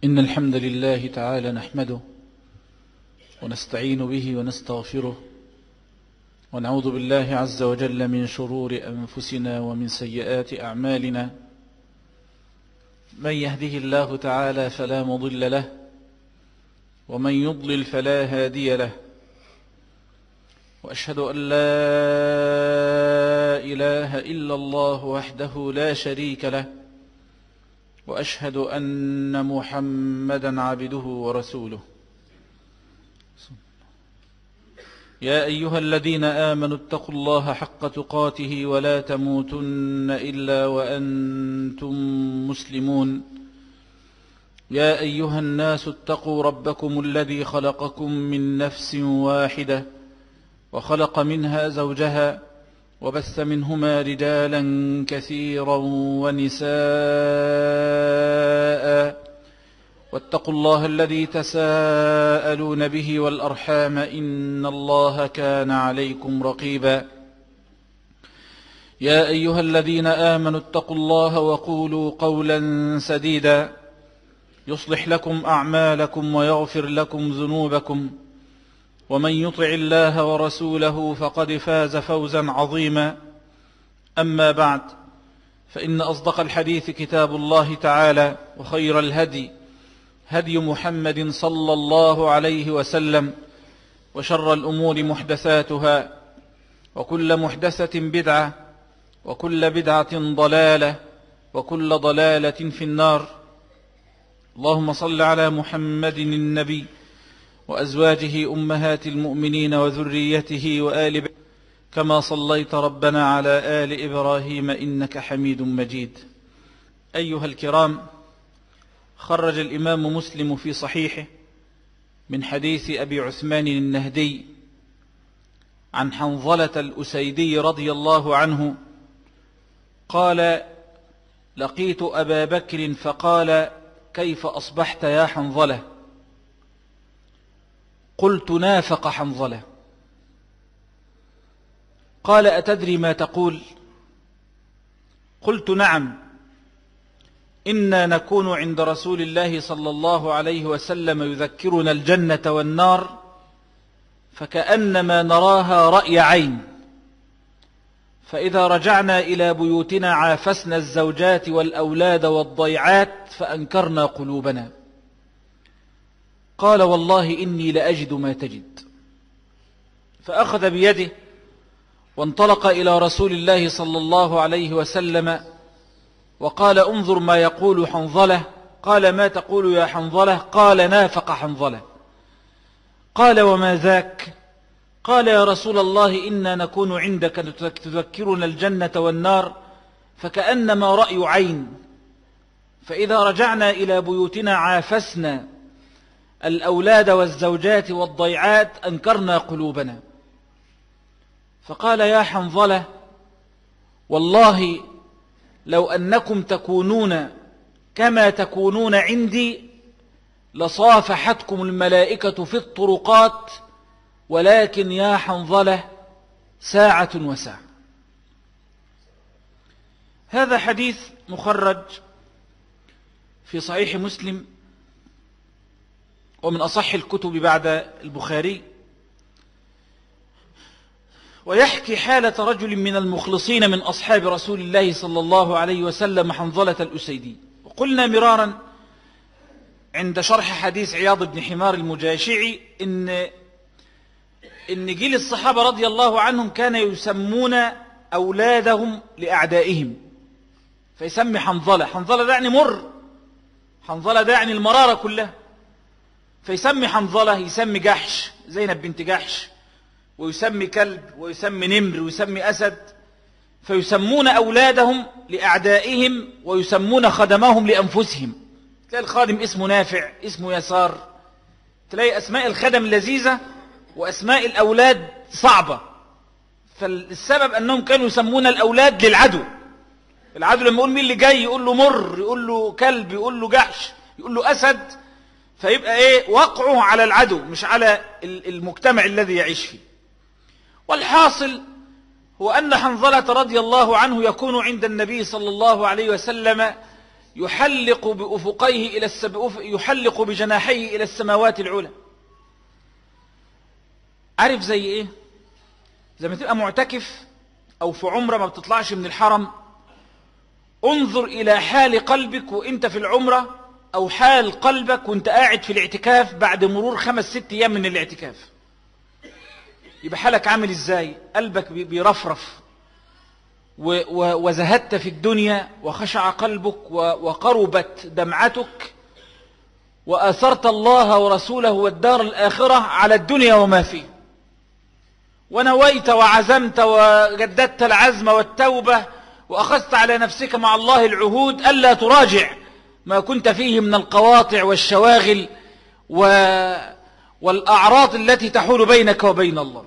إن الحمد لله تعالى نحمده ونستعين به ونستغفره ونعوذ بالله عز وجل من شرور أنفسنا ومن سيئات أعمالنا من يهده الله تعالى فلا مضل له ومن يضلل فلا هادي له وأشهد أن لا إله إلا الله وحده لا شريك له وأشهد أن محمدا عبده ورسوله يا أيها الذين آمنوا اتقوا الله حق تقاته ولا تموتن إلا وأنتم مسلمون يا أيها الناس اتقوا ربكم الذي خلقكم من نفس واحدة وخلق منها زوجها وبث منهما رجالا كثيرا ونساء واتقوا الله الذي تساءلون به والأرحام إن الله كان عليكم رقيبا يا أيها الذين آمنوا اتقوا الله وقولوا قولا سديدا يصلح لكم أعمالكم ويغفر لكم ذنوبكم ومن يطع الله ورسوله فقد فاز فوزا عظيما أما بعد فإن أصدق الحديث كتاب الله تعالى وخير الهدي هدي محمد صلى الله عليه وسلم وشر الأمور محدثاتها وكل محدثة بدعة وكل بدعة ضلالة وكل ضلالة في النار اللهم صل على محمد النبي وأزواجه أمهات المؤمنين وذريته وآل بيته كما صليت ربنا على آل إبراهيم إنك حميد مجيد أيها الكرام خرج الإمام مسلم في صحيحه من حديث أبي عثمان النهدي عن حنظلة الأسيدي رضي الله عنه قال لقيت أبا بكر فقال كيف أصبحت يا حنظلة قلت نافق حنظلة قال أتدري ما تقول قلت نعم إنا نكون عند رسول الله صلى الله عليه وسلم يذكرنا الجنة والنار فكأنما نراها رأي عين فإذا رجعنا إلى بيوتنا عافسنا الزوجات والأولاد والضيعات فأنكرنا قلوبنا قال والله إني لأجد ما تجد فأخذ بيده وانطلق إلى رسول الله صلى الله عليه وسلم وقال انظر ما يقول حنظلة قال ما تقول يا حنظلة قال نافق حنظلة قال وما ذاك قال يا رسول الله إنا نكون عندك تذكرنا الجنة والنار فكأنما رأي عين فإذا رجعنا إلى بيوتنا عافسنا الأولاد والزوجات والضيعات أنكرنا قلوبنا فقال يا حنظلة والله لو أنكم تكونون كما تكونون عندي لصافحتكم الملائكة في الطرقات ولكن يا حنظلة ساعة وساعة هذا حديث مخرج في صحيح مسلم ومن أصح الكتب بعد البخاري ويحكي حالة رجل من المخلصين من أصحاب رسول الله صلى الله عليه وسلم حنظلة الأسيدي وقلنا مرارا عند شرح حديث عياض بن حمار المجاشعي إن, إن جيل الصحابة رضي الله عنهم كان يسمون أولادهم لأعدائهم فيسمي حنظلة حنظلة ده يعني مر حنظلة ده يعني المرارة كلها فيسمي حنظلة يسمي جحش زينب بنت جحش ويسمي كلب ويسمي نمر ويسمي أسد فيسمون أولادهم لأعدائهم ويسمون خدمهم لأنفسهم تلاقي الخادم اسمه نافع اسمه يسار تلاقي أسماء الخدم لذيذة وأسماء الأولاد صعبة فالسبب أنهم كانوا يسمون الأولاد للعدو العدو لما يقول مين اللي جاي يقول له مر يقول له كلب يقول له جحش يقول له أسد فيبقى ايه وقعه على العدو مش على المجتمع الذي يعيش فيه والحاصل هو أن حنظلة رضي الله عنه يكون عند النبي صلى الله عليه وسلم يحلق بأفقيه إلى السب... يحلق بجناحيه إلى السماوات العلى عارف زي إيه زي ما تبقى معتكف أو في عمرة ما بتطلعش من الحرم انظر إلى حال قلبك وإنت في العمرة أو حال قلبك وإنت قاعد في الاعتكاف بعد مرور خمس ست أيام من الاعتكاف يبقى حالك عامل إزاي قلبك بيرفرف وزهدت في الدنيا وخشع قلبك وقربت دمعتك وآثرت الله ورسوله والدار الآخرة على الدنيا وما فيه ونويت وعزمت وجددت العزم والتوبة وأخذت على نفسك مع الله العهود ألا تراجع ما كنت فيه من القواطع والشواغل و... والأعراض التي تحول بينك وبين الله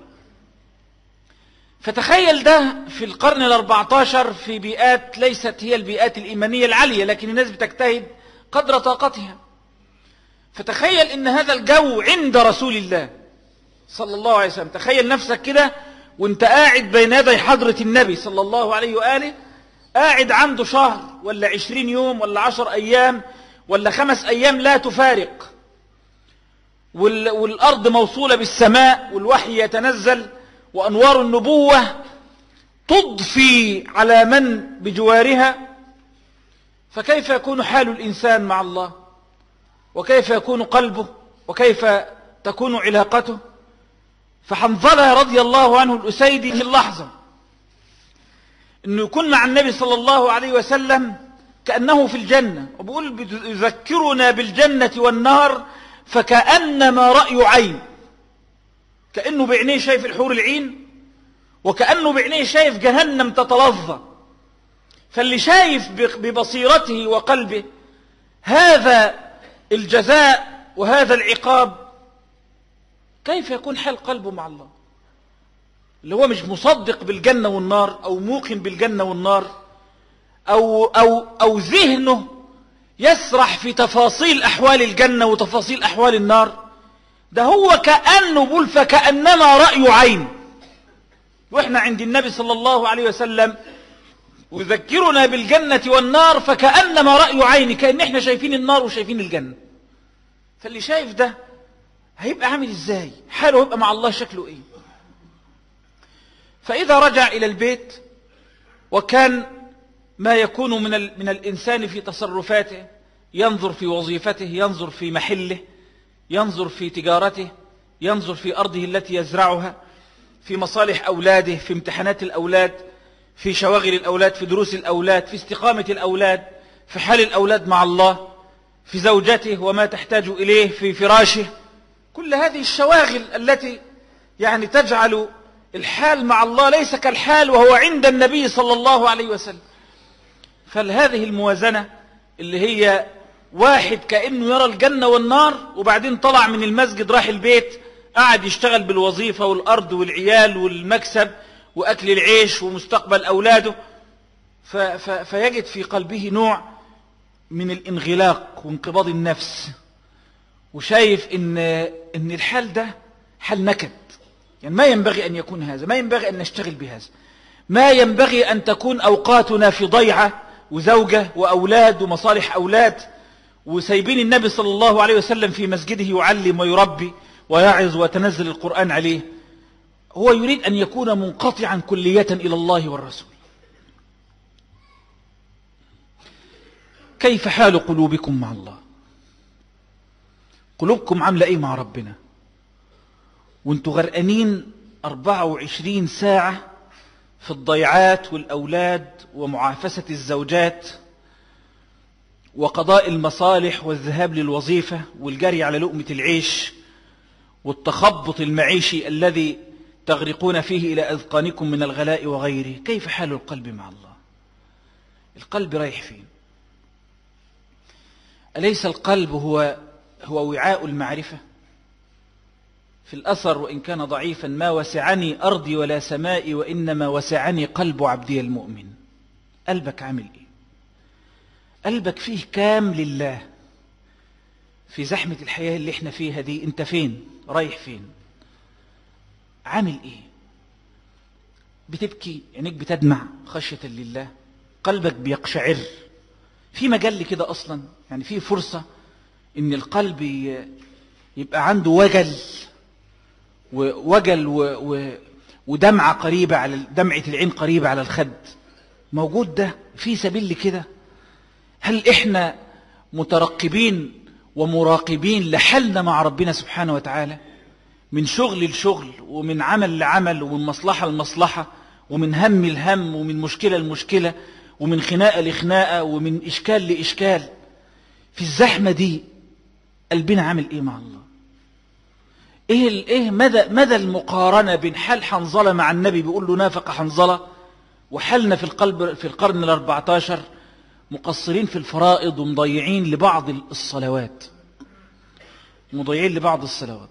فتخيل ده في القرن الأربعتاشر في بيئات ليست هي البيئات الإيمانية العالية لكن الناس بتجتهد قدر طاقتها فتخيل ان هذا الجو عند رسول الله صلى الله عليه وسلم تخيل نفسك كده وانت قاعد بين يدي حضرة النبي صلى الله عليه وآله قاعد عنده شهر ولا عشرين يوم ولا عشر أيام ولا خمس أيام لا تفارق والأرض موصولة بالسماء والوحي يتنزل وأنوار النبوة تضفي على من بجوارها فكيف يكون حال الإنسان مع الله وكيف يكون قلبه وكيف تكون علاقته فحنظلة رضي الله عنه الأسيدي في اللحظة أنه يكون مع النبي صلى الله عليه وسلم كأنه في الجنة وبقول يذكرنا بالجنة والنار فكأنما رأي عين كأنه بعينيه شايف الحور العين وكأنه بعينيه شايف جهنم تتلظى فاللي شايف ببصيرته وقلبه هذا الجزاء وهذا العقاب كيف يكون حال قلبه مع الله اللي هو مش مصدق بالجنة والنار أو موقن بالجنة والنار أو, أو, أو ذهنه يسرح في تفاصيل أحوال الجنة وتفاصيل أحوال النار ده هو كأنه بول فكأنما رأي عين وإحنا عند النبي صلى الله عليه وسلم ويذكرنا بالجنة والنار فكأنما رأي عين كأن إحنا شايفين النار وشايفين الجنة فاللي شايف ده هيبقى عامل إزاي حاله هيبقى مع الله شكله إيه فإذا رجع إلى البيت وكان ما يكون من, من الإنسان في تصرفاته ينظر في وظيفته ينظر في محله ينظر في تجارته ينظر في أرضه التي يزرعها في مصالح أولاده في امتحانات الأولاد في شواغل الأولاد في دروس الأولاد في استقامة الأولاد في حال الأولاد مع الله في زوجته وما تحتاج إليه في فراشه كل هذه الشواغل التي يعني تجعل الحال مع الله ليس كالحال وهو عند النبي صلى الله عليه وسلم فهذه الموازنة اللي هي واحد كأنه يرى الجنة والنار وبعدين طلع من المسجد راح البيت قعد يشتغل بالوظيفة والأرض والعيال والمكسب وأكل العيش ومستقبل أولاده فيجد في قلبه نوع من الانغلاق وانقباض النفس وشايف إن, إن الحال ده حال نكد يعني ما ينبغي أن يكون هذا ما ينبغي أن نشتغل بهذا ما ينبغي أن تكون أوقاتنا في ضيعة وزوجة وأولاد ومصالح أولاد وسايبين النبي صلى الله عليه وسلم في مسجده يعلم ويربي ويعظ وتنزل القرآن عليه هو يريد أن يكون منقطعا كلية إلى الله والرسول كيف حال قلوبكم مع الله قلوبكم عاملة ايه مع ربنا وانتوا غرقانين 24 ساعة في الضيعات والأولاد ومعافسة الزوجات وقضاء المصالح والذهاب للوظيفة والجري على لقمة العيش والتخبط المعيشي الذي تغرقون فيه إلى أذقانكم من الغلاء وغيره كيف حال القلب مع الله القلب رايح فين أليس القلب هو هو وعاء المعرفة في الأثر وإن كان ضعيفا ما وسعني أرضي ولا سمائي وإنما وسعني قلب عبدي المؤمن قلبك عامل إيه قلبك فيه كام لله في زحمة الحياة اللي احنا فيها دي انت فين رايح فين عامل ايه بتبكي عينيك بتدمع خشية لله قلبك بيقشعر في مجال كده أصلا يعني في فرصة إن القلب يبقى عنده وجل ووجل و... و... ودمعة قريبة على دمعة العين قريبة على الخد موجود ده في سبيل كده هل إحنا مترقبين ومراقبين لحلنا مع ربنا سبحانه وتعالى من شغل لشغل ومن عمل لعمل ومن مصلحة لمصلحة ومن هم لهم ومن مشكلة لمشكلة ومن خناقة لخناقة ومن إشكال لإشكال في الزحمة دي قلبنا عامل إيه مع الله إيه, إيه مدى, مدى المقارنة بين حال حنظلة مع النبي بيقول له نافق حنظلة وحالنا في القلب في القرن الأربعة عشر مقصرين في الفرائض ومضيعين لبعض الصلوات مضيعين لبعض الصلوات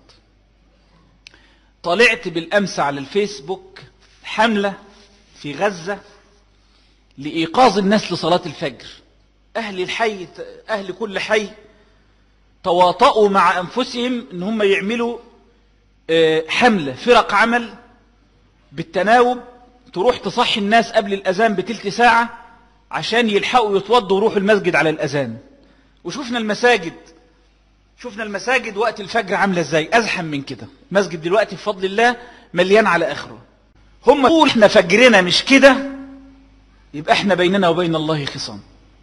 طلعت بالأمس على الفيسبوك حملة في غزة لإيقاظ الناس لصلاة الفجر أهل الحي أهل كل حي تواطؤوا مع أنفسهم أن هم يعملوا حملة فرق عمل بالتناوب تروح تصحي الناس قبل الأذان بتلت ساعة عشان يلحقوا يتوضوا ويروحوا المسجد على الأذان وشوفنا المساجد شفنا المساجد وقت الفجر عاملة ازاي أزحم من كده مسجد دلوقتي بفضل الله مليان على آخره هم يقول احنا فجرنا مش كده يبقى احنا بيننا وبين الله خصام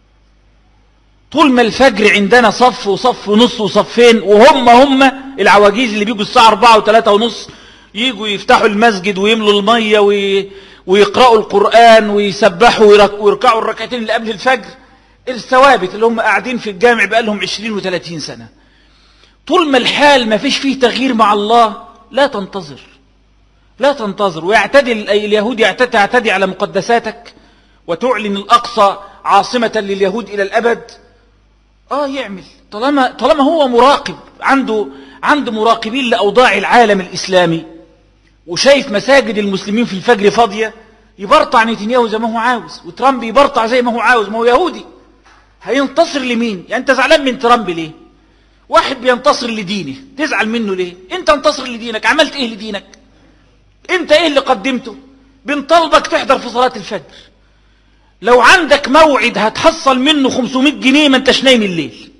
طول ما الفجر عندنا صف وصف ونص وصفين وهم هم العواجيز اللي بيجوا الساعة أربعة وثلاثة ونص يجوا يفتحوا المسجد ويملوا المية وي... ويقرأوا القرآن ويسبحوا ويركعوا الركعتين اللي قبل الفجر الثوابت اللي هم قاعدين في الجامع بقالهم عشرين وثلاثين سنة طول ما الحال ما فيش فيه تغيير مع الله لا تنتظر لا تنتظر ويعتدي اليهود يعتدي على مقدساتك وتعلن الأقصى عاصمة لليهود إلى الأبد آه يعمل طالما, طالما هو مراقب عنده, عنده مراقبين لأوضاع العالم الإسلامي وشايف مساجد المسلمين في الفجر فاضية يبرطع نتنياهو زي ما هو عاوز وترامب يبرطع زي ما هو عاوز ما هو يهودي هينتصر لمين يعني انت زعلان من ترامب ليه واحد بينتصر لدينه تزعل منه ليه انت انتصر لدينك عملت ايه لدينك انت ايه اللي قدمته بنطلبك تحضر في صلاة الفجر لو عندك موعد هتحصل منه 500 جنيه ما انتش نايم الليل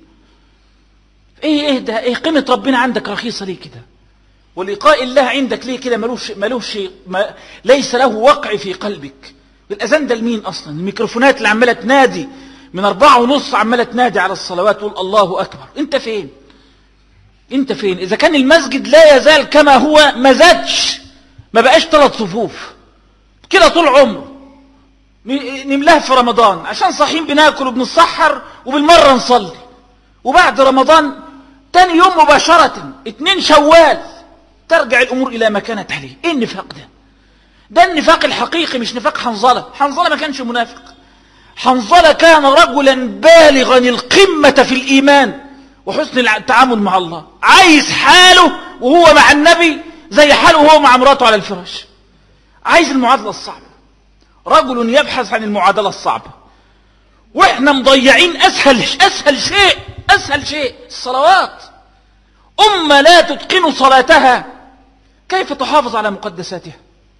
ايه ايه ده ايه قيمة ربنا عندك رخيصة ليه كده ولقاء الله عندك ليه كده ملوش ملوش ما ليس له وقع في قلبك الاذان ده لمين اصلا الميكروفونات اللي عماله تنادي من أربعة ونص عماله تنادي على الصلوات تقول الله اكبر انت فين انت فين اذا كان المسجد لا يزال كما هو ما زادش ما بقاش ثلاث صفوف كده طول عمره نملاه في رمضان عشان صاحيين بناكل وبنصحر وبالمرة نصلي وبعد رمضان تاني يوم مباشرة اتنين شوال ترجع الأمور إلى ما كانت عليه إيه النفاق ده ده النفاق الحقيقي مش نفاق حنظلة حنظلة ما كانش منافق حنظلة كان رجلا بالغا القمة في الإيمان وحسن التعامل مع الله عايز حاله وهو مع النبي زي حاله وهو مع مراته على الفراش عايز المعادلة الصعبة رجل يبحث عن المعادلة الصعبة واحنا مضيعين اسهل اسهل شيء اسهل شيء الصلوات امة لا تتقن صلاتها كيف تحافظ على مقدساتها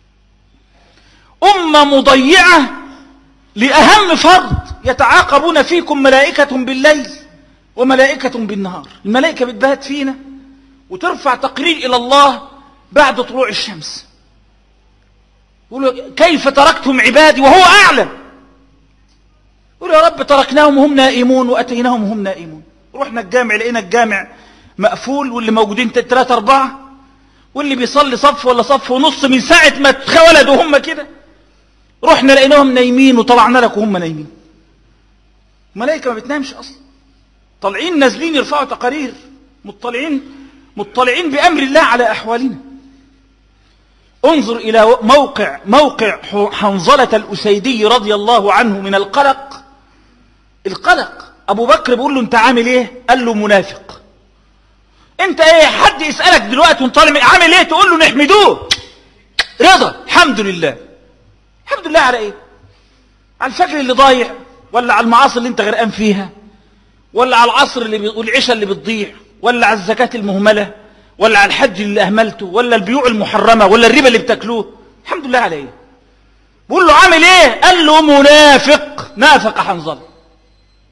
امة مضيعة لأهم فرض يتعاقبون فيكم ملائكة بالليل وملائكة بالنهار الملائكة بتبهت فينا وترفع تقرير إلى الله بعد طلوع الشمس يقولوا كيف تركتم عبادي وهو أعلم يقولوا يا رب تركناهم وهم نائمون وأتيناهم وهم نائمون رحنا الجامع لقينا الجامع مقفول واللي موجودين ثلاثة أربعة واللي بيصلي صف ولا صف ونص من ساعة ما اتولدوا هم كده رحنا لقيناهم نايمين وطلعنا لك وهم نايمين ملائكة ما بتنامش أصلا طالعين نازلين يرفعوا تقارير مطلعين مطلعين بأمر الله على أحوالنا انظر إلى موقع موقع حنظلة الأسيدي رضي الله عنه من القلق القلق أبو بكر بيقول له أنت عامل إيه قال له منافق أنت إيه حد يسألك دلوقتي وانت عامل إيه تقول له نحمدوه رضا الحمد لله الحمد لله على إيه على الفجر اللي ضايع ولا على المعاصي اللي أنت غرقان فيها ولا على العصر اللي والعشاء اللي بتضيع ولا على الزكاة المهملة ولا على الحج اللي أهملته ولا البيوع المحرمة ولا الربا اللي بتاكلوه الحمد لله على ايه بقول له عامل ايه قال له منافق نافق حنظل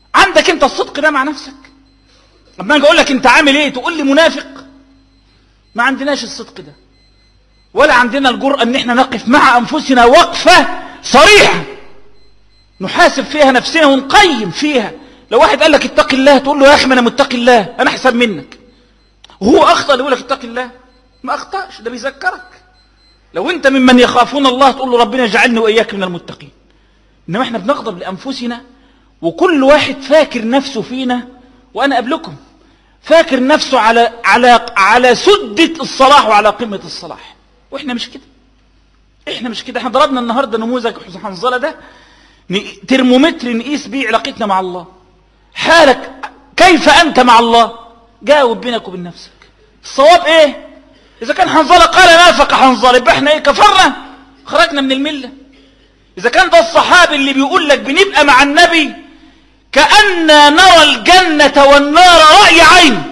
عندك انت الصدق ده مع نفسك لما اجي اقول لك انت عامل ايه تقول لي منافق ما عندناش الصدق ده ولا عندنا الجرأة ان احنا نقف مع انفسنا وقفة صريحة نحاسب فيها نفسنا ونقيم فيها لو واحد قال لك اتق الله تقول له يا اخي ما انا متقي الله انا احسن منك وهو اخطأ اللي يقول لك اتق الله ما اخطأش ده بيذكرك لو انت ممن يخافون الله تقول له ربنا يجعلني واياك من المتقين انما احنا بنغضب لانفسنا وكل واحد فاكر نفسه فينا وانا قبلكم فاكر نفسه على على على سدة الصلاح وعلى قمة الصلاح واحنا مش كده احنا مش كده احنا ضربنا النهارده نموذج حنظله ده ترمومتر نقيس بيه علاقتنا مع الله حالك كيف انت مع الله جاوب بينك وبين نفسك الصواب ايه اذا كان حنظله قال نافق حنظله يبقى احنا ايه كفرنا خرجنا من المله اذا كان ده الصحابي اللي بيقول لك بنبقى مع النبي كأننا نرى الجنة والنار رأي عين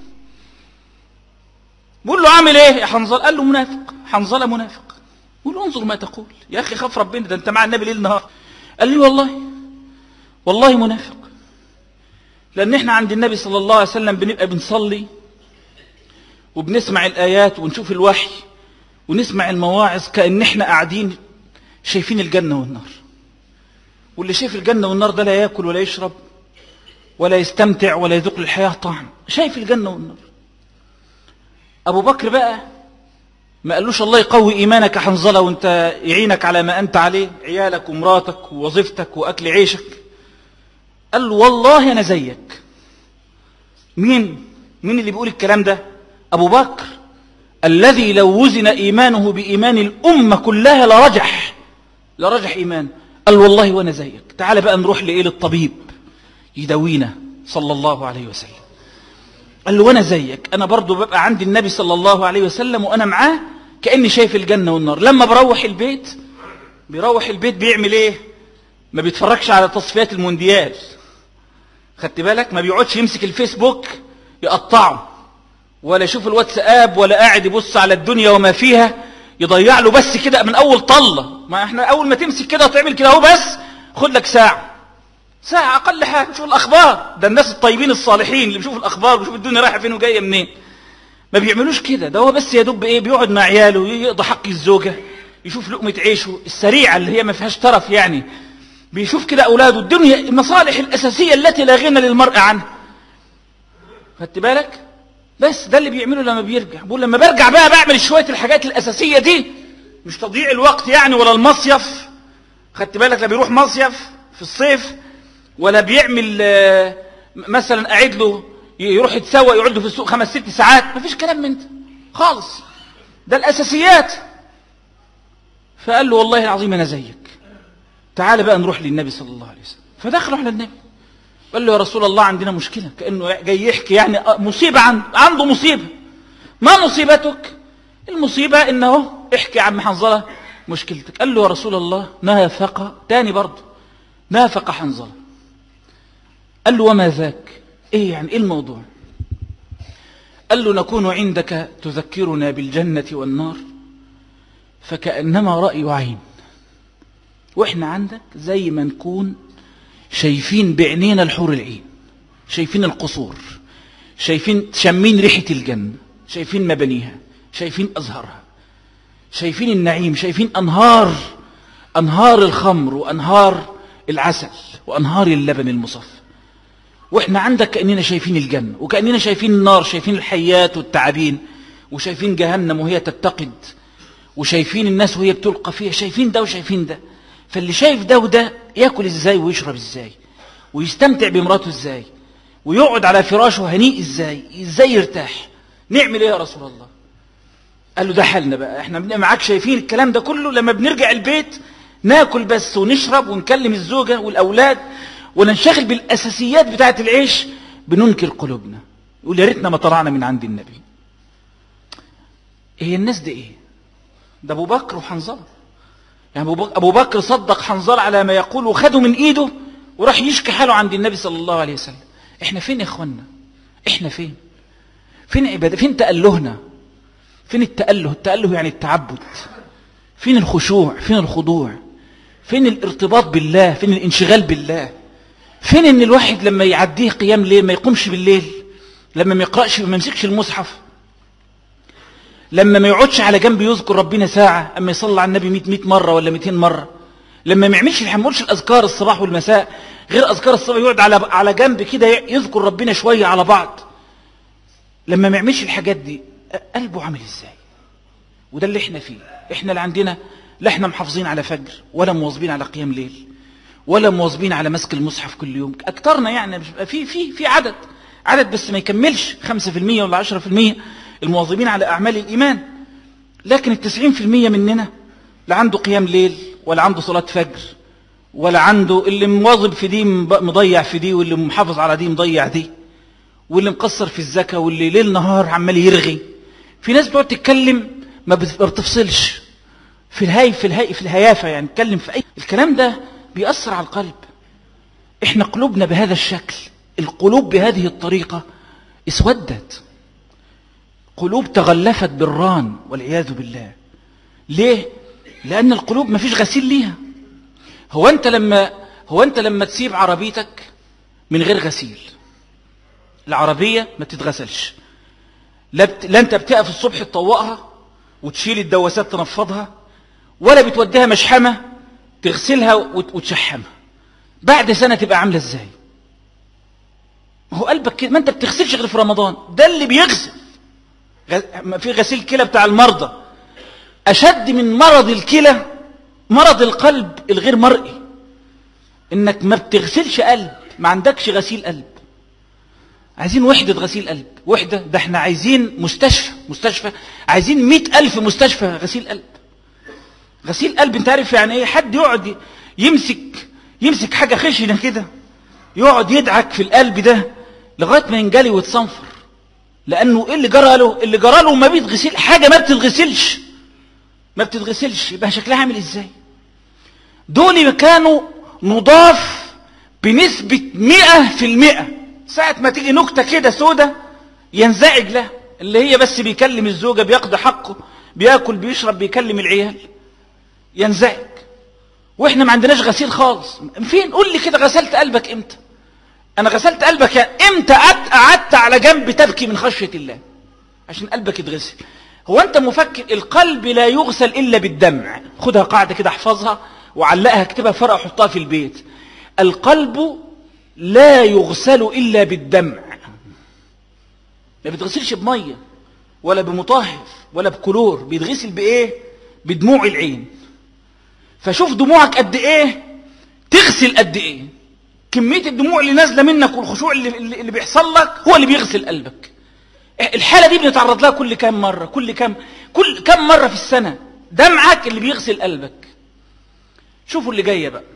بقول له عامل ايه يا حنظل قال له منافق حنظلة منافق بقول له انظر ما تقول يا اخي خاف ربنا ده انت مع النبي ليل نهار قال لي والله والله منافق لان احنا عند النبي صلى الله عليه وسلم بنبقى بنصلي وبنسمع الايات ونشوف الوحي ونسمع المواعظ كأن احنا قاعدين شايفين الجنة والنار واللي شايف الجنة والنار ده لا يأكل ولا يشرب ولا يستمتع ولا يذوق للحياة طعم شايف الجنة والنار أبو بكر بقى ما قالوش الله يقوي إيمانك حنظلة وانت يعينك على ما أنت عليه عيالك ومراتك ووظيفتك وأكل عيشك قال له والله أنا زيك مين مين اللي بيقول الكلام ده أبو بكر الذي لو وزن إيمانه بإيمان الأمة كلها لرجح لرجح إيمانه قال والله وانا زيك تعال بقى نروح لإيه للطبيب يداوينا صلى الله عليه وسلم قال له وانا زيك انا برضو ببقى عند النبي صلى الله عليه وسلم وانا معاه كأني شايف الجنة والنار لما بروح البيت بيروح البيت بيعمل ايه ما بيتفرجش على تصفيات المونديال خدت بالك ما بيقعدش يمسك الفيسبوك يقطعه ولا يشوف الواتساب ولا قاعد يبص على الدنيا وما فيها يضيع له بس كده من اول طلة ما احنا اول ما تمسك كده وتعمل كده اهو بس خد لك ساعة ساعة اقل حاجة شوف الاخبار ده الناس الطيبين الصالحين اللي بيشوفوا الاخبار وبيشوفوا الدنيا رايحة فين وجاية منين ما بيعملوش كده ده هو بس يا دوب ايه بيقعد مع عياله يقضي حق الزوجة يشوف لقمة عيشه السريعة اللي هي ما فيهاش طرف يعني بيشوف كده اولاده الدنيا المصالح الاساسية التي لا غنى للمرء عنها خدت بالك بس ده اللي بيعمله لما بيرجع بقول لما برجع بقى بعمل شوية الحاجات الأساسية دي مش تضييع الوقت يعني ولا المصيف خدت بالك لا بيروح مصيف في الصيف ولا بيعمل مثلا قاعد له يروح يتسوق يقعد له في السوق خمس ست ساعات مفيش كلام من ده خالص ده الأساسيات فقال له والله العظيم أنا زيك تعال بقى نروح للنبي صلى الله عليه وسلم فدخلوا على النبي قال له يا رسول الله عندنا مشكلة كأنه جاي يحكي يعني مصيبة عنده مصيبة ما مصيبتك المصيبة انه احكي عن حنظلة مشكلتك قال له يا رسول الله نافق تاني برضه نافق حنظلة قال له وما ذاك ايه يعني ايه الموضوع قال له نكون عندك تذكرنا بالجنة والنار فكأنما رأي عين واحنا عندك زي ما نكون شايفين بعينينا الحور العين شايفين القصور شايفين شامين ريحة الجنة شايفين مبانيها شايفين أزهارها شايفين النعيم شايفين أنهار أنهار الخمر وأنهار العسل وأنهار اللبن المصفى وإحنا عندك كأننا شايفين الجنة وكأننا شايفين النار شايفين الحيات والتعابين وشايفين جهنم وهي تتقد وشايفين الناس وهي بتلقى فيها شايفين ده وشايفين ده فاللي شايف ده وده ياكل ازاي ويشرب ازاي ويستمتع بمراته ازاي ويقعد على فراشه هنيء ازاي ازاي يرتاح نعمل ايه يا رسول الله قال له ده حالنا بقى احنا بنبقى معاك شايفين الكلام ده كله لما بنرجع البيت ناكل بس ونشرب ونكلم الزوجة والأولاد وننشغل بالأساسيات بتاعة العيش بننكر قلوبنا يقول يا ريتنا ما طلعنا من عند النبي هي الناس دي ايه ده ابو بكر وحنظله يعني ابو بكر صدق حنظله على ما يقول وخده من ايده وراح يشكي حاله عند النبي صلى الله عليه وسلم احنا فين يا اخوانا احنا فين فين عبادة فين تألهنا فين التأله التأله يعني التعبد فين الخشوع فين الخضوع فين الارتباط بالله فين الانشغال بالله فين ان الواحد لما يعديه قيام ليل ما يقومش بالليل لما ما يقرأش ما يمسكش المصحف لما ما يقعدش على جنب يذكر ربنا ساعة أما يصلي على النبي 100 100 مرة ولا 200 مرة لما ما يعملش يحملش الأذكار الصباح والمساء غير أذكار الصباح يقعد على على جنب كده يذكر ربنا شوية على بعض لما ما يعملش الحاجات دي قلبه عامل ازاي وده اللي احنا فيه احنا اللي عندنا لا احنا محافظين على فجر ولا مواظبين على قيام ليل ولا مواظبين على مسك المصحف كل يوم اكترنا يعني في في في عدد عدد بس ما يكملش 5% ولا 10% المواظبين على اعمال الايمان لكن التسعين في المية مننا لا عنده قيام ليل ولا عنده صلاة فجر ولا عنده اللي مواظب في دي مضيع في دي واللي محافظ على دي مضيع دي واللي مقصر في الزكاة واللي ليل نهار عمال يرغي في ناس بتقعد تتكلم ما بتفصلش في الهاي في الهاي في الهيافة يعني تتكلم في أي الكلام ده بيأثر على القلب احنا قلوبنا بهذا الشكل القلوب بهذه الطريقة اسودت قلوب تغلفت بالران والعياذ بالله ليه لأن القلوب ما فيش غسيل ليها هو أنت لما هو أنت لما تسيب عربيتك من غير غسيل العربية ما تتغسلش لا, بت... لا أنت بتقف الصبح تطوقها وتشيل الدواسات تنفضها ولا بتوديها مشحمة تغسلها وت... وتشحمها بعد سنة تبقى عاملة ازاي هو قلبك كده ما انت بتغسلش غير في رمضان ده اللي بيغسل في غسيل كلى بتاع المرضى أشد من مرض الكلى مرض القلب الغير مرئي انك ما بتغسلش قلب ما عندكش غسيل قلب عايزين وحدة غسيل قلب وحدة ده احنا عايزين مستشفى مستشفى عايزين مئة ألف مستشفى غسيل قلب غسيل قلب انت عارف يعني ايه حد يقعد يمسك يمسك حاجة خشنة كده يقعد يدعك في القلب ده لغاية ما ينجلي ويتصنفر لأنه ايه اللي جرى له اللي جرى له ما بيتغسل حاجة ما بتتغسلش ما بتتغسلش يبقى شكلها عامل ازاي دول كانوا نضاف بنسبة مئة في المئة ساعة ما تيجي نكتة كده سودة ينزعج لها اللي هي بس بيكلم الزوجة بيقضي حقه بياكل بيشرب بيكلم العيال ينزعج واحنا ما عندناش غسيل خالص فين قول لي كده غسلت قلبك امتى انا غسلت قلبك يعني امتى قعدت على جنب تبكي من خشية الله عشان قلبك يتغسل هو انت مفكر القلب لا يغسل الا بالدمع خدها قاعدة كده احفظها وعلقها اكتبها فرقة وحطها في البيت القلب لا يغسل الا بالدمع ما بيتغسلش بمية ولا بمطهف ولا بكلور بيتغسل بايه بدموع العين فشوف دموعك قد ايه تغسل قد ايه كمية الدموع اللي نازلة منك والخشوع اللي, اللي بيحصل لك هو اللي بيغسل قلبك الحالة دي بنتعرض لها كل كام مرة كل كام كل كام مرة في السنة دمعك اللي بيغسل قلبك شوفوا اللي جاية بقى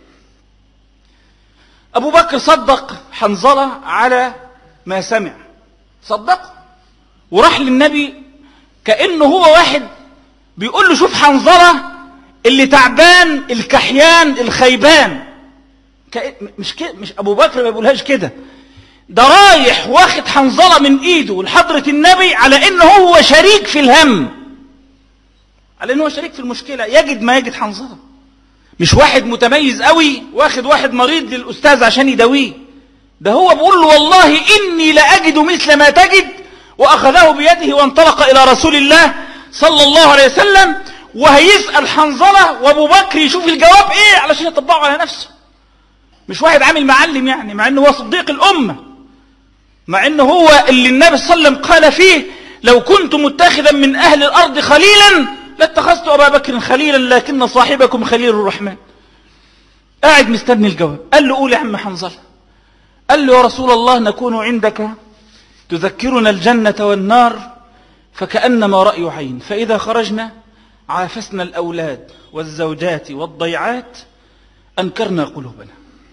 أبو بكر صدق حنظلة على ما سمع صدق وراح للنبي كأنه هو واحد بيقول له شوف حنظلة اللي تعبان الكحيان الخيبان مش كده مش أبو بكر ما بيقولهاش كده ده رايح واخد حنظلة من ايده لحضرة النبي على انه هو شريك في الهم على انه هو شريك في المشكلة يجد ما يجد حنظلة مش واحد متميز قوي واخد واحد مريض للأستاذ عشان يداويه ده هو بيقول له والله إني لأجد مثل ما تجد وأخذه بيده وانطلق إلى رسول الله صلى الله عليه وسلم وهيسأل حنظلة وابو بكر يشوف الجواب ايه علشان يطبقه على نفسه مش واحد عامل معلم يعني مع انه هو صديق الأمة مع انه هو اللي النبي صلى الله عليه وسلم قال فيه لو كنت متخذا من أهل الأرض خليلا لاتخذت أبا بكر خليلا لكن صاحبكم خليل الرحمن قاعد مستني الجواب قال له قول يا عم حنظلة قال له يا رسول الله نكون عندك تذكرنا الجنة والنار فكأنما رأي عين فإذا خرجنا عافسنا الأولاد والزوجات والضيعات أنكرنا قلوبنا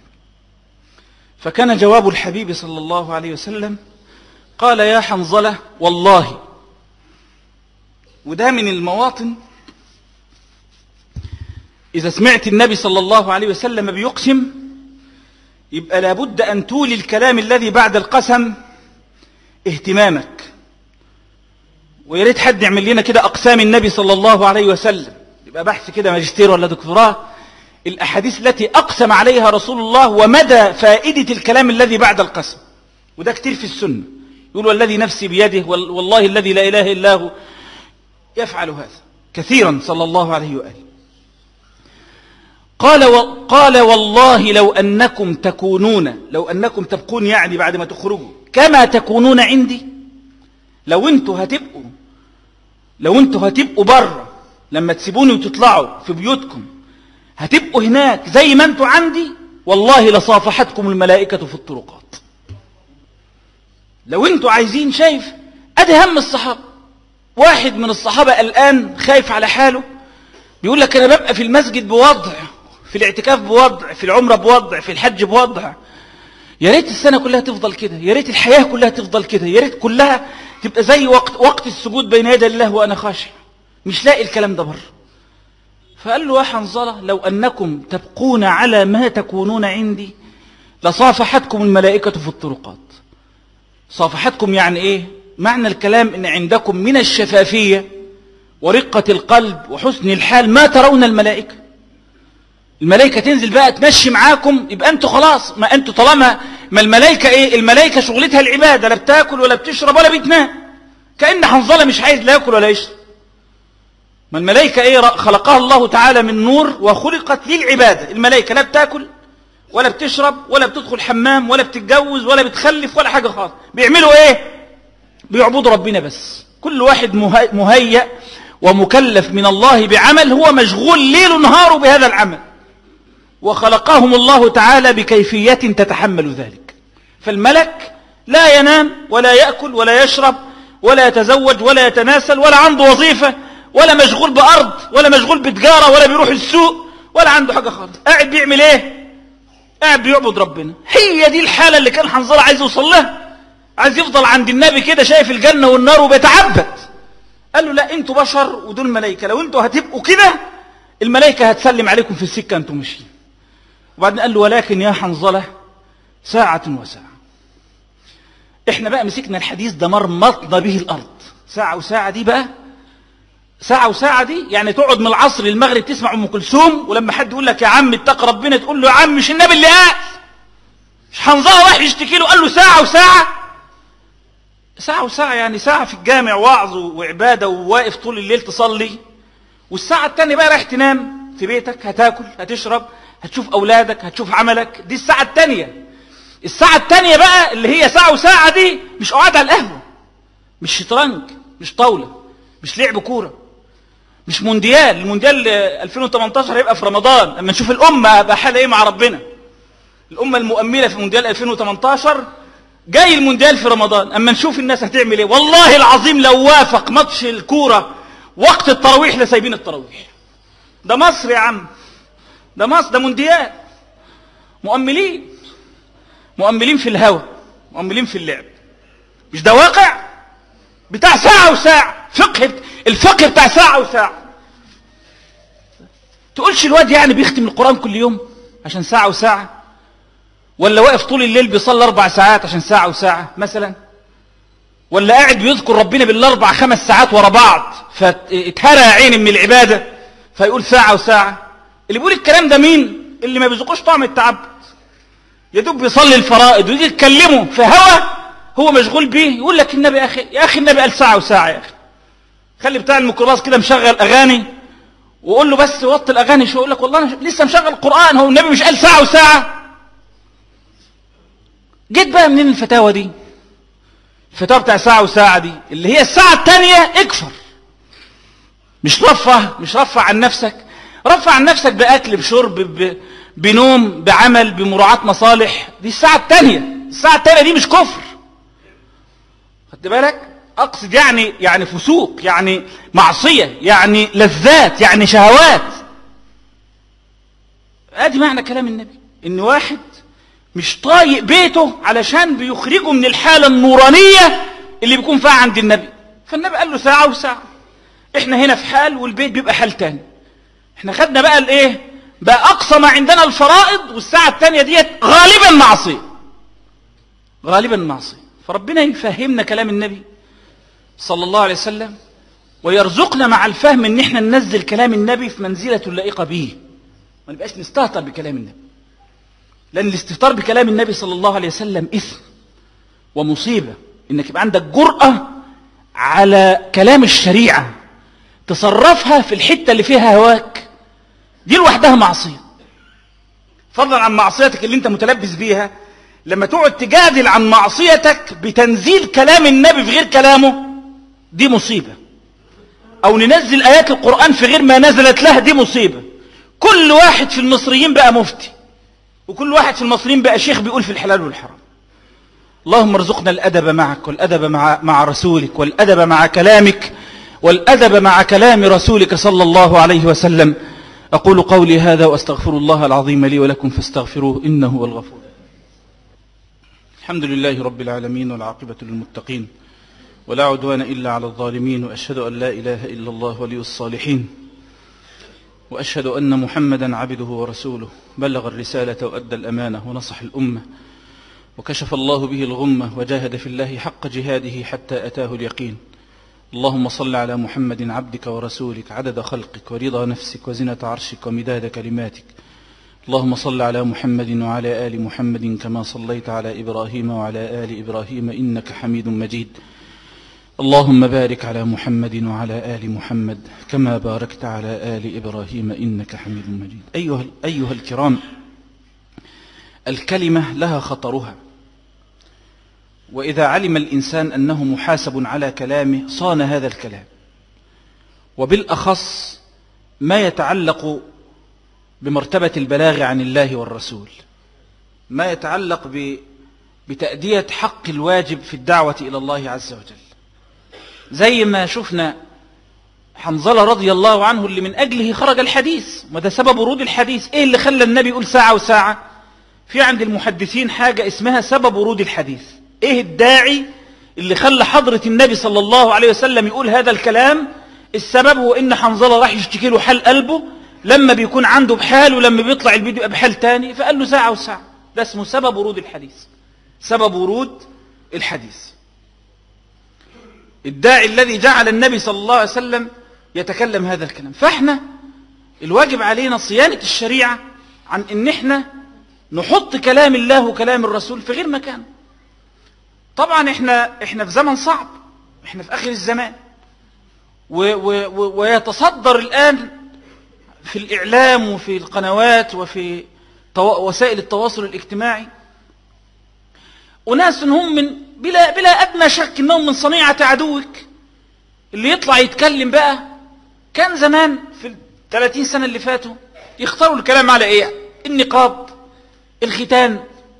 فكان جواب الحبيب صلى الله عليه وسلم قال يا حنظلة والله وده من المواطن إذا سمعت النبي صلى الله عليه وسلم بيقسم يبقى لابد أن تولي الكلام الذي بعد القسم اهتمامك ويا ريت حد يعمل لنا كده أقسام النبي صلى الله عليه وسلم يبقى بحث كده ماجستير ولا دكتوراه الأحاديث التي أقسم عليها رسول الله ومدى فائدة الكلام الذي بعد القسم وده كتير في السنة يقول والذي نفسي بيده والله الذي لا إله إلا هو يفعل هذا كثيرا صلى الله عليه وآله قال, و... قال والله لو أنكم تكونون لو أنكم تبقون يعني بعد ما تخرجوا كما تكونون عندي لو انتوا هتبقوا لو انتوا هتبقوا بره لما تسيبوني وتطلعوا في بيوتكم هتبقوا هناك زي ما انتوا عندي والله لصافحتكم الملائكة في الطرقات لو انتوا عايزين شايف ادي هم الصحابة واحد من الصحابة الآن خايف على حاله بيقول لك انا ببقى في المسجد بوضع في الاعتكاف بوضع في العمرة بوضع في الحج بوضع يا ريت السنة كلها تفضل كده يا ريت الحياة كلها تفضل كده يا ريت كلها تبقى زي وقت, وقت السجود بين يدي الله وأنا خاشع مش لاقي الكلام ده بره فقال له يا حنظلة لو أنكم تبقون على ما تكونون عندي لصافحتكم الملائكة في الطرقات صافحتكم يعني إيه معنى الكلام إن عندكم من الشفافية ورقة القلب وحسن الحال ما ترون الملائكة الملائكة تنزل بقى تمشي معاكم يبقى انتوا خلاص ما انتوا طالما ما الملائكة ايه الملائكة شغلتها العبادة لا بتاكل ولا بتشرب ولا بتنام كأن حنظلة مش عايز لا ياكل ولا يشرب ما الملائكة ايه خلقها الله تعالى من نور وخلقت للعبادة الملائكة لا بتاكل ولا بتشرب ولا بتدخل حمام ولا بتتجوز ولا بتخلف ولا حاجة خالص بيعملوا ايه بيعبدوا ربنا بس كل واحد مهيأ ومكلف من الله بعمل هو مشغول ليل نهاره بهذا العمل وخلقهم الله تعالى بكيفية تتحمل ذلك فالملك لا ينام ولا يأكل ولا يشرب ولا يتزوج ولا يتناسل ولا عنده وظيفة ولا مشغول بأرض ولا مشغول بتجارة ولا بيروح السوق ولا عنده حاجة خالص قاعد بيعمل ايه قاعد بيعبد ربنا هي دي الحالة اللي كان حنظلة عايز يوصل لها عايز يفضل عند النبي كده شايف الجنة والنار وبيتعبد قال له لا انتوا بشر ودول ملائكة لو انتوا هتبقوا كده الملائكة هتسلم عليكم في السكة انتوا ماشيين وبعدين قال له ولكن يا حنظلة ساعة وساعة احنا بقى مسكنا الحديث ده مرمطنا به الارض ساعة وساعة دي بقى ساعة وساعة دي يعني تقعد من العصر للمغرب تسمع ام كلثوم ولما حد يقول لك يا عم اتق ربنا تقول له يا عم مش النبي اللي قال مش حنظلة راح يشتكي له قال له ساعة وساعة ساعة وساعة يعني ساعة في الجامع وعظ وعبادة وواقف طول الليل تصلي والساعة التانية بقى رايح تنام في بيتك هتاكل هتشرب هتشوف أولادك هتشوف عملك دي الساعة التانية الساعة التانية بقى اللي هي ساعة وساعة دي مش قعاد على القهوة مش شطرنج مش طاولة مش لعب كورة مش مونديال المونديال 2018 هيبقى في رمضان لما نشوف الأمة بقى حالة ايه مع ربنا الأمة المؤملة في مونديال 2018 جاي المونديال في رمضان اما نشوف الناس هتعمل ايه والله العظيم لو وافق ماتش الكورة وقت التراويح لسايبين التراويح ده مصر يا عم ده مصر ده مونديال مؤملين مؤملين في الهوى مؤملين في اللعب مش ده واقع بتاع ساعة وساعة فقه الفقه بتاع ساعة وساعة تقولش الواد يعني بيختم القرآن كل يوم عشان ساعة وساعة ولا واقف طول الليل بيصلي أربع ساعات عشان ساعة وساعة مثلا ولا قاعد بيذكر ربنا بالأربع خمس ساعات ورا بعض فاتهرى عيني من العبادة فيقول ساعة وساعة اللي بيقول الكلام ده مين اللي ما بيذوقوش طعم التعبد يا دوب بيصلي الفرائض ويجي يتكلموا في هوى هو مشغول بيه يقول لك النبي يا اخي يا اخي النبي قال ساعه وساعه يا اخي خلي بتاع الميكروباص كده مشغل اغاني وقول له بس وطي الاغاني شو يقول لك والله انا لسه مشغل القران هو النبي مش قال ساعه وساعه جيت بقى منين الفتاوى دي الفتاوى بتاع ساعه وساعه دي اللي هي الساعه الثانيه اكفر مش رفه مش رفع عن نفسك رفع عن نفسك بأكل بشرب ب... بنوم بعمل بمراعاة مصالح دي الساعة التانية الساعة التانية دي مش كفر خدت بالك أقصد يعني يعني فسوق يعني معصية يعني لذات يعني شهوات ادي معنى كلام النبي ان واحد مش طايق بيته علشان بيخرجه من الحالة النورانية اللي بيكون فيها عند النبي فالنبي قال له ساعة وساعة احنا هنا في حال والبيت بيبقى حال تاني احنا خدنا بقى الايه بقى اقصى ما عندنا الفرائض والساعة التانية ديت غالبا معصية غالبا معصية فربنا يفهمنا كلام النبي صلى الله عليه وسلم ويرزقنا مع الفهم ان احنا ننزل كلام النبي في منزلة لائقة به ما نبقاش نستهتر بكلام النبي لأن الاستهتار بكلام النبي صلى الله عليه وسلم إثم ومصيبة إنك يبقى عندك جرأة على كلام الشريعة تصرفها في الحتة اللي فيها هواك دي لوحدها معصية فضلا عن معصيتك اللي انت متلبس بيها لما تقعد تجادل عن معصيتك بتنزيل كلام النبي في غير كلامه دي مصيبة او ننزل ايات القرآن في غير ما نزلت له دي مصيبة كل واحد في المصريين بقى مفتي وكل واحد في المصريين بقى شيخ بيقول في الحلال والحرام اللهم ارزقنا الأدب معك والأدب مع, مع رسولك والأدب مع كلامك والأدب مع كلام رسولك صلى الله عليه وسلم أقول قولي هذا وأستغفر الله العظيم لي ولكم فاستغفروه إنه هو الغفور الحمد لله رب العالمين والعاقبة للمتقين ولا عدوان إلا على الظالمين وأشهد أن لا إله إلا الله ولي الصالحين وأشهد أن محمدا عبده ورسوله بلغ الرسالة وأدى الأمانة ونصح الأمة وكشف الله به الغمة وجاهد في الله حق جهاده حتى أتاه اليقين اللهم صل على محمد عبدك ورسولك عدد خلقك ورضا نفسك وزنة عرشك ومداد كلماتك اللهم صل على محمد وعلى آل محمد كما صليت على إبراهيم وعلى آل إبراهيم إنك حميد مجيد اللهم بارك على محمد وعلى آل محمد كما باركت على آل إبراهيم إنك حميد مجيد أيها, أيها الكرام الكلمة لها خطرها وإذا علم الإنسان أنه محاسب على كلامه صان هذا الكلام وبالأخص ما يتعلق بمرتبة البلاغ عن الله والرسول ما يتعلق بتأدية حق الواجب في الدعوة إلى الله عز وجل زي ما شفنا حنظلة رضي الله عنه اللي من أجله خرج الحديث وده سبب ورود الحديث إيه اللي خلى النبي يقول ساعة وساعة في عند المحدثين حاجة اسمها سبب ورود الحديث ايه الداعي اللي خلى حضرة النبي صلى الله عليه وسلم يقول هذا الكلام السبب هو ان حنظلة راح يشتكي له حال قلبه لما بيكون عنده بحال ولما بيطلع الفيديو يبقى بحال تاني فقال له ساعة وساعة ده اسمه سبب ورود الحديث سبب ورود الحديث الداعي الذي جعل النبي صلى الله عليه وسلم يتكلم هذا الكلام فاحنا الواجب علينا صيانة الشريعة عن ان احنا نحط كلام الله وكلام الرسول في غير مكانه طبعا احنا احنا في زمن صعب احنا في اخر الزمان و و و ويتصدر الان في الاعلام وفي القنوات وفي وسائل التواصل الاجتماعي اناس هم من بلا بلا ادنى شك انهم من صنيعه عدوك اللي يطلع يتكلم بقى كان زمان في ال 30 سنه اللي فاتوا يختاروا الكلام على ايه النقاب الختان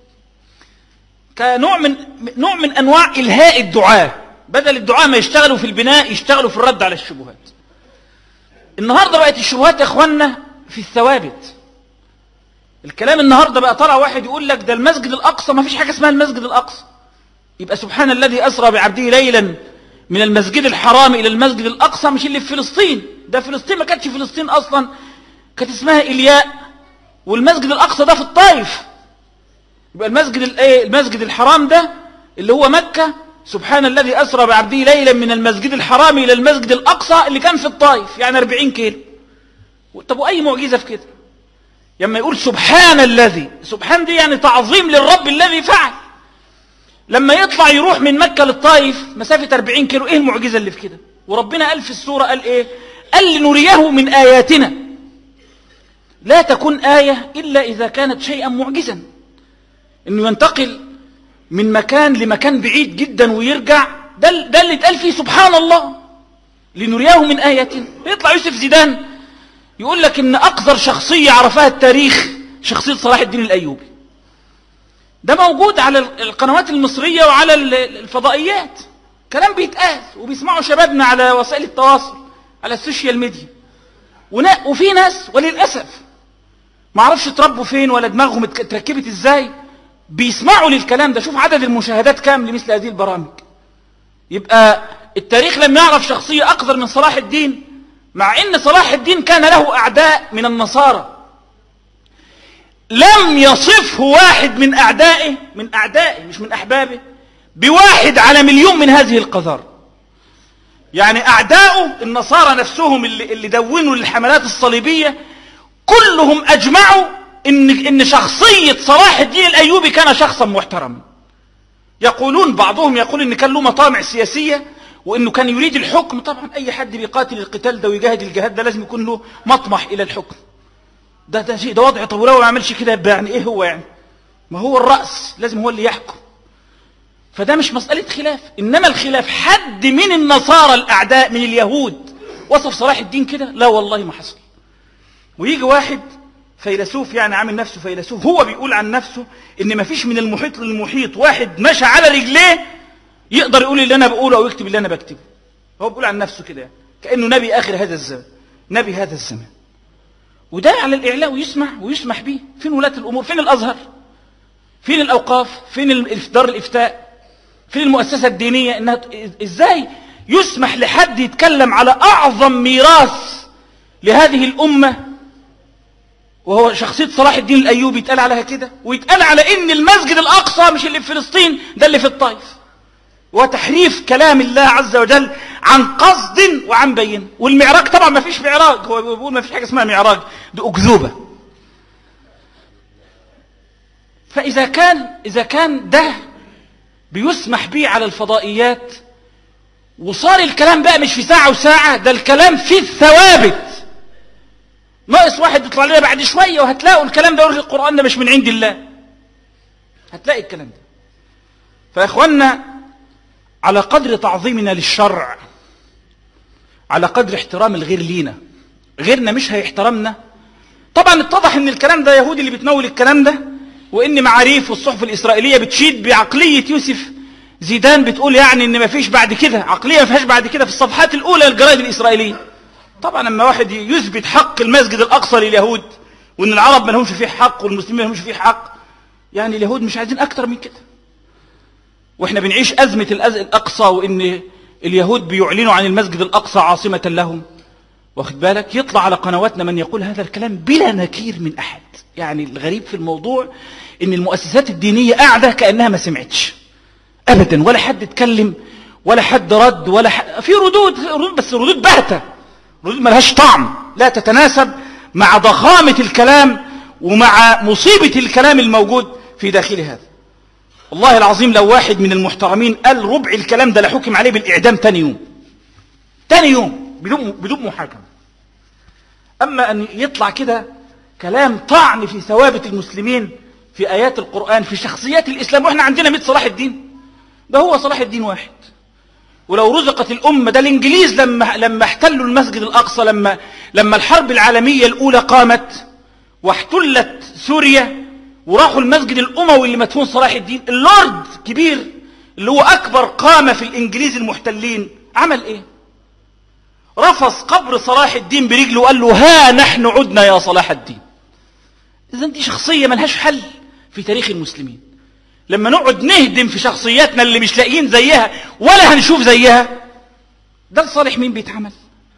كنوع من نوع من انواع الهاء الدعاء بدل الدعاء ما يشتغلوا في البناء يشتغلوا في الرد على الشبهات النهارده بقت الشبهات يا اخوانا في الثوابت الكلام النهارده بقى طلع واحد يقول لك ده المسجد الاقصى ما فيش حاجه اسمها المسجد الاقصى يبقى سبحان الذي اسرى بعبده ليلا من المسجد الحرام الى المسجد الاقصى مش اللي في فلسطين ده فلسطين ما كانتش فلسطين اصلا كانت اسمها الياء والمسجد الاقصى ده في الطائف يبقى المسجد الايه المسجد الحرام ده اللي هو مكة سبحان الذي أسرى بعبده ليلا من المسجد الحرام إلى المسجد الأقصى اللي كان في الطائف يعني 40 كيلو طب وأي معجزة في كده لما يقول سبحان الذي سبحان دي يعني تعظيم للرب الذي فعل لما يطلع يروح من مكة للطائف مسافة 40 كيلو ايه المعجزة اللي في كده وربنا قال في السورة قال ايه قال لنريه من آياتنا لا تكون آية إلا إذا كانت شيئا معجزا انه ينتقل من مكان لمكان بعيد جدا ويرجع ده, ده اللي اتقال فيه سبحان الله لنرياه من آياتنا يطلع يوسف زيدان يقول لك ان اقذر شخصية عرفها التاريخ شخصية صلاح الدين الايوبي ده موجود على القنوات المصرية وعلى الفضائيات كلام بيتقال وبيسمعوا شبابنا على وسائل التواصل على السوشيال ميديا وفي ناس وللأسف ما عرفش تربوا فين ولا دماغهم اتركبت ازاي بيسمعوا للكلام ده شوف عدد المشاهدات كام لمثل هذه البرامج يبقى التاريخ لم يعرف شخصية أقدر من صلاح الدين مع أن صلاح الدين كان له أعداء من النصارى لم يصفه واحد من أعدائه من أعدائه مش من أحبابه بواحد على مليون من هذه القذار يعني أعداؤه النصارى نفسهم اللي, اللي دونوا الحملات الصليبية كلهم أجمعوا إن, إن شخصية صلاح الدين الأيوبي كان شخصا محترما يقولون بعضهم يقول إن كان له مطامع سياسية وإنه كان يريد الحكم طبعا أي حد بيقاتل القتال ده ويجاهد الجهاد ده لازم يكون له مطمح إلى الحكم ده ده شيء ده وضع طب ولو ما عملش كده يبقى يعني إيه هو يعني ما هو الرأس لازم هو اللي يحكم فده مش مسألة خلاف إنما الخلاف حد من النصارى الأعداء من اليهود وصف صلاح الدين كده لا والله ما حصل ويجي واحد فيلسوف يعني عامل نفسه فيلسوف هو بيقول عن نفسه ان ما فيش من المحيط للمحيط واحد مشى على رجليه يقدر يقول اللي انا بقوله او يكتب اللي انا بكتبه هو بيقول عن نفسه كده يعني. كانه نبي اخر هذا الزمان نبي هذا الزمان وده على الاعلاء ويسمع ويسمح به فين ولاة الامور فين الازهر فين الاوقاف فين دار الافتاء فين المؤسسه الدينيه انها ازاي يسمح لحد يتكلم على اعظم ميراث لهذه الامه وهو شخصية صلاح الدين الأيوبي يتقال عليها كده ويتقال على إن المسجد الأقصى مش اللي في فلسطين ده اللي في الطائف وتحريف كلام الله عز وجل عن قصد وعن بين والمعراج طبعا ما فيش معراج هو بيقول ما فيش حاجة اسمها معراج ده أكذوبة فإذا كان إذا كان ده بيسمح به على الفضائيات وصار الكلام بقى مش في ساعة وساعة ده الكلام في الثوابت ناقص واحد يطلع لنا بعد شوية وهتلاقوا الكلام ده يقول القرآن ده مش من عند الله هتلاقي الكلام ده فيا اخوانا على قدر تعظيمنا للشرع على قدر احترام الغير لينا غيرنا مش هيحترمنا طبعا اتضح ان الكلام ده يهودي اللي بتنول الكلام ده وان معاريف والصحف الاسرائيليه بتشيد بعقليه يوسف زيدان بتقول يعني ان مفيش بعد كده عقليه ما فيهاش بعد كده في الصفحات الاولى للجرائد الاسرائيليه طبعا لما واحد يثبت حق المسجد الاقصى لليهود وان العرب ما لهمش فيه حق والمسلمين ما لهمش فيه حق يعني اليهود مش عايزين اكتر من كده واحنا بنعيش ازمه الاقصى وان اليهود بيعلنوا عن المسجد الاقصى عاصمه لهم واخد بالك يطلع على قنواتنا من يقول هذا الكلام بلا نكير من احد يعني الغريب في الموضوع ان المؤسسات الدينيه قاعده كانها ما سمعتش ابدا ولا حد اتكلم ولا حد رد ولا حد في ردود ردود بس ردود باهته ردود ملهاش طعم لا تتناسب مع ضخامه الكلام ومع مصيبه الكلام الموجود في داخل هذا والله العظيم لو واحد من المحترمين قال ربع الكلام ده لحكم عليه بالاعدام تاني يوم تاني يوم بدون بدون محاكمه اما ان يطلع كده كلام طعن في ثوابت المسلمين في ايات القران في شخصيات الاسلام واحنا عندنا 100 صلاح الدين ده هو صلاح الدين واحد ولو رزقت الأمة ده الإنجليز لما, لما احتلوا المسجد الأقصى لما, لما الحرب العالمية الأولى قامت واحتلت سوريا وراحوا المسجد الأموي اللي مدفون صلاح الدين اللورد كبير اللي هو أكبر قامة في الإنجليز المحتلين عمل إيه رفض قبر صلاح الدين برجله وقال له ها نحن عدنا يا صلاح الدين إذا دي شخصية ملهاش حل في تاريخ المسلمين لما نقعد نهدم في شخصياتنا اللي مش لاقيين زيها ولا هنشوف زيها ده لصالح مين بيتعمل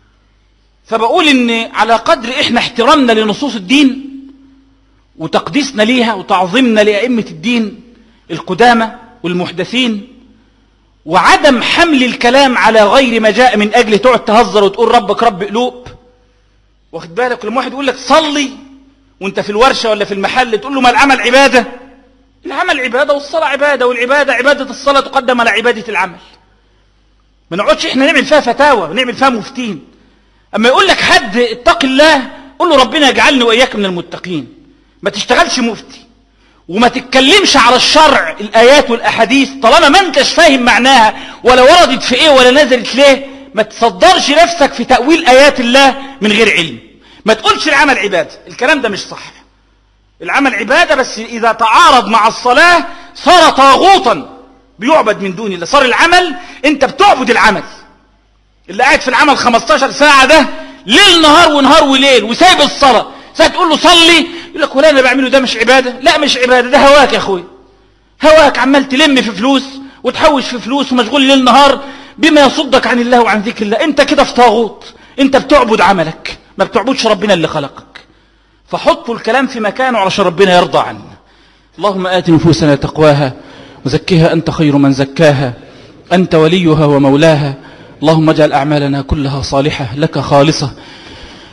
فبقول ان على قدر احنا احترامنا لنصوص الدين وتقديسنا ليها وتعظيمنا لأئمة الدين القدامى والمحدثين وعدم حمل الكلام على غير ما جاء من أجل تقعد تهزر وتقول ربك رب قلوب واخد بالك لما واحد يقول لك صلي وانت في الورشة ولا في المحل تقول له ما العمل عبادة العمل عبادة والصلاة عبادة والعبادة عبادة الصلاة تقدم على عبادة العمل ما نقعدش احنا نعمل فيها فتاوى ونعمل فيها مفتين اما يقول لك حد اتق الله قول له ربنا يجعلني واياك من المتقين ما تشتغلش مفتي وما تتكلمش على الشرع الآيات والأحاديث طالما ما انتش فاهم معناها ولا وردت في ايه ولا نزلت ليه ما تصدرش نفسك في تأويل آيات الله من غير علم ما تقولش العمل عبادة الكلام ده مش صح العمل عبادة بس إذا تعارض مع الصلاة صار طاغوتا بيعبد من دون الله صار العمل انت بتعبد العمل اللي قاعد في العمل 15 ساعة ده ليل نهار ونهار وليل وسايب الصلاة ساعة تقول له صلي يقول لك ولا انا بعمله ده مش عبادة لا مش عبادة ده هواك يا اخوي هواك عمال تلم في فلوس وتحوش في فلوس ومشغول ليل نهار بما يصدك عن الله وعن ذكر الله انت كده في طاغوت انت بتعبد عملك ما بتعبدش ربنا اللي خلقك فحطوا الكلام في مكانه علشان ربنا يرضى عنا اللهم آت نفوسنا تقواها وزكها أنت خير من زكاها أنت وليها ومولاها اللهم اجعل أعمالنا كلها صالحة لك خالصة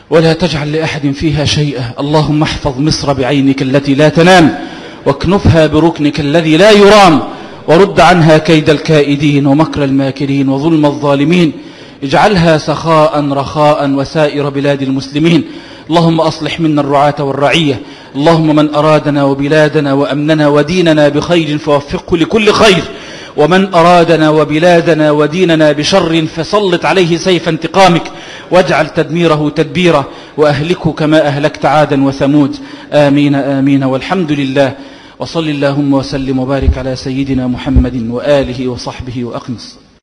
ولا تجعل لأحد فيها شيئا اللهم احفظ مصر بعينك التي لا تنام واكنفها بركنك الذي لا يرام ورد عنها كيد الكائدين ومكر الماكرين وظلم الظالمين اجعلها سخاء رخاء وسائر بلاد المسلمين اللهم أصلح منا الرعاة والرعية اللهم من أرادنا وبلادنا وأمننا وديننا بخير فوفقه لكل خير ومن أرادنا وبلادنا وديننا بشر فسلط عليه سيف انتقامك واجعل تدميره تدبيره وأهلكه كما أهلكت عادا وثمود آمين آمين والحمد لله وصل اللهم وسلم وبارك على سيدنا محمد وآله وصحبه وأقنص